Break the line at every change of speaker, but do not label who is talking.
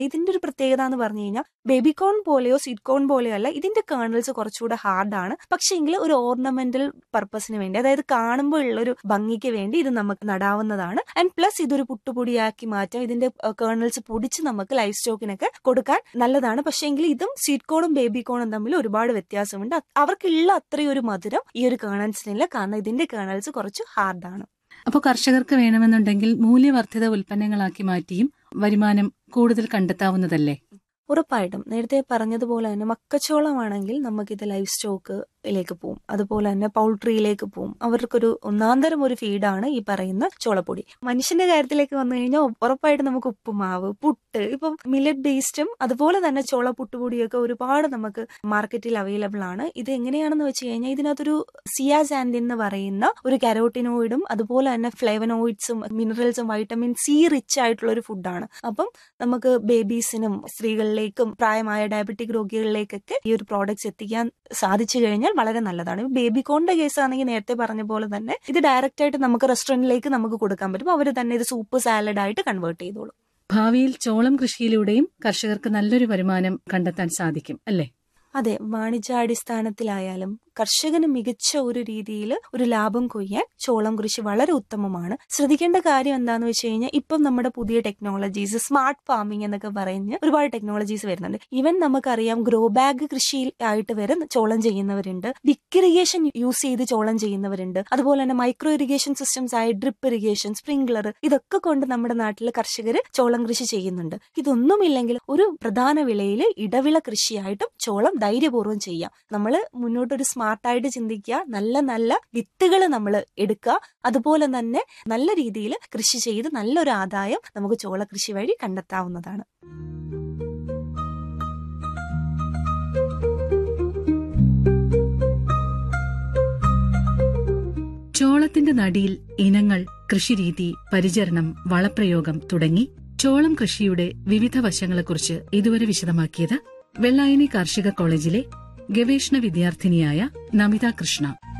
ഇതിന്റെ ഒരു പ്രത്യേകത എന്ന് പറഞ്ഞു കഴിഞ്ഞാൽ ബേബി കോൺ പോലെയോ സ്വീറ്റ് കോൺ പോലെയോ അല്ല ഇതിന്റെ കേണൽസ് കുറച്ചുകൂടെ ഹാർഡാണ് പക്ഷേങ്കിൽ ഒരു ഓർണമെന്റൽ പർപ്പസിന് വേണ്ടി അതായത് കാണുമ്പോൾ ഉള്ള ഒരു ഭംഗിക്ക് വേണ്ടി ഇത് നമുക്ക് നടാവുന്നതാണ് ആൻഡ് പ്ലസ് ഇതൊരു പുട്ടുപൊടിയാക്കി മാറ്റാം ഇതിന്റെ കേണൽസ് പൊടിച്ച് നമുക്ക് ലൈഫ് സ്റ്റോക്കിനൊക്കെ കൊടുക്കാൻ നല്ലതാണ് പക്ഷേങ്കിൽ ഇതും സ്വീറ്റ് കോണും ബേബി കോണും തമ്മിൽ ഒരുപാട് വ്യത്യാസമുണ്ട് അത് അവർക്കുള്ള അത്രയും ഒരു മധുരം ഈ ഒരു കേണൽസിനില്ല കാരണം ഇതിന്റെ കേണൽസ് കുറച്ച് ഹാർഡാണ്
അപ്പോൾ കർഷകർക്ക് വേണമെന്നുണ്ടെങ്കിൽ മൂല്യവർദ്ധിത ഉൽപ്പന്നങ്ങളാക്കി മാറ്റിയും വരുമാനം കൂടുതൽ കണ്ടെത്താവുന്നതല്ലേ
ഉറപ്പായിട്ടും നേരത്തെ പറഞ്ഞതുപോലെ തന്നെ മക്കച്ചോളമാണെങ്കിൽ നമുക്കിത് ലൈഫ് സ്റ്റോക്കിലേക്ക് പോവും അതുപോലെ തന്നെ പൗൾട്രിയിലേക്ക് പോവും അവർക്കൊരു ഒന്നാന്തരം ഒരു ഫീഡാണ് ഈ പറയുന്ന ചോളപ്പൊടി മനുഷ്യന്റെ കാര്യത്തിലേക്ക് വന്നു കഴിഞ്ഞാൽ ഉറപ്പായിട്ടും നമുക്ക് ഉപ്പുമാവ് പുട്ട് ഇപ്പം മില്ലറ്റ് ബേസ്ഡും അതുപോലെ തന്നെ ചോള പുട്ടുപൊടിയൊക്കെ ഒരുപാട് നമുക്ക് മാർക്കറ്റിൽ അവൈലബിൾ ആണ് ഇത് എങ്ങനെയാണെന്ന് വെച്ച് കഴിഞ്ഞാൽ ഇതിനകത്തൊരു സിയാസാൻഡിൻ എന്ന് പറയുന്ന ഒരു കരോട്ടിനോയിഡും അതുപോലെ തന്നെ ഫ്ലേവനോയിഡ്സും മിനറൽസും വൈറ്റമിൻ സി റിച്ച് ആയിട്ടുള്ള ഒരു ഫുഡാണ് അപ്പം നമുക്ക് ബേബീസിനും സ്ത്രീകളിലേക്കും പ്രായമായ ഡയബറ്റിക് രോഗികളിലേക്കൊക്കെ ഈ ഒരു പ്രോഡക്ട്സ് എത്തിക്കാൻ സാധിച്ചു കഴിഞ്ഞാൽ വളരെ നല്ലതാണ് ബേബി കോണിന്റെ കേസ് ആണെങ്കിൽ നേരത്തെ പറഞ്ഞ പോലെ തന്നെ ഇത് ഡയറക്റ്റ് ആയിട്ട് നമുക്ക് റെസ്റ്റോറന്റിലേക്ക് നമുക്ക് കൊടുക്കാൻ പറ്റും അവർ തന്നെ ഇത് സൂപ്പ് സാലഡ് ആയിട്ട് കൺവേർട്ട് ചെയ്തോളും
ഭാവിയിൽ ചോളം കൃഷിയിലൂടെയും കർഷകർക്ക് നല്ലൊരു വരുമാനം കണ്ടെത്താൻ സാധിക്കും അല്ലേ
അതെ വാണിജ്യാടിസ്ഥാനത്തിലായാലും കർഷകന് മികച്ച ഒരു രീതിയിൽ ഒരു ലാഭം കൊയ്യാൻ ചോളം കൃഷി വളരെ ഉത്തമമാണ് ശ്രദ്ധിക്കേണ്ട കാര്യം എന്താന്ന് വെച്ച് കഴിഞ്ഞാൽ ഇപ്പം നമ്മുടെ പുതിയ ടെക്നോളജീസ് സ്മാർട്ട് ഫാമിംഗ് എന്നൊക്കെ പറഞ്ഞ് ഒരുപാട് ടെക്നോളജീസ് വരുന്നുണ്ട് ഈവൻ നമുക്കറിയാം ഗ്രോ ബാഗ് കൃഷിയിൽ ആയിട്ട് വരെ ചോളം ചെയ്യുന്നവരുണ്ട് ബിഗ് ഇറിഗേഷൻ യൂസ് ചെയ്ത് ചോളം ചെയ്യുന്നവരുണ്ട് അതുപോലെ തന്നെ മൈക്രോ ഇറിഗേഷൻ സിസ്റ്റംസ് ആയ ഡ്രിപ്പ് ഇറിഗേഷൻ സ്പ്രിംഗ്ലർ ഇതൊക്കെ കൊണ്ട് നമ്മുടെ നാട്ടിൽ കർഷകർ ചോളം കൃഷി ചെയ്യുന്നുണ്ട് ഇതൊന്നുമില്ലെങ്കിൽ ഒരു പ്രധാന വിളയിൽ ഇടവിള കൃഷിയായിട്ടും ചോളം ധൈര്യപൂർവ്വം ചെയ്യാം നമ്മൾ മുന്നോട്ടൊരു സ്മാർട്ടായിട്ട് ചിന്തിക്കുക നല്ല നല്ല വിത്തുകൾ നമ്മൾ എടുക്കുക അതുപോലെ തന്നെ നല്ല രീതിയിൽ കൃഷി ചെയ്ത് നല്ലൊരു ആദായം നമുക്ക് ചോള കൃഷി വഴി കണ്ടെത്താവുന്നതാണ്
ചോളത്തിന്റെ നടിയിൽ ഇനങ്ങൾ കൃഷിരീതി പരിചരണം വളപ്രയോഗം തുടങ്ങി ചോളം കൃഷിയുടെ വിവിധ വശങ്ങളെക്കുറിച്ച് ഇതുവരെ വിശദമാക്കിയത് വെള്ളായണി കാർഷിക കോളേജിലെ ഗവേഷണ വിദ്യാർത്ഥിനിയായ നമിത കൃഷ്ണ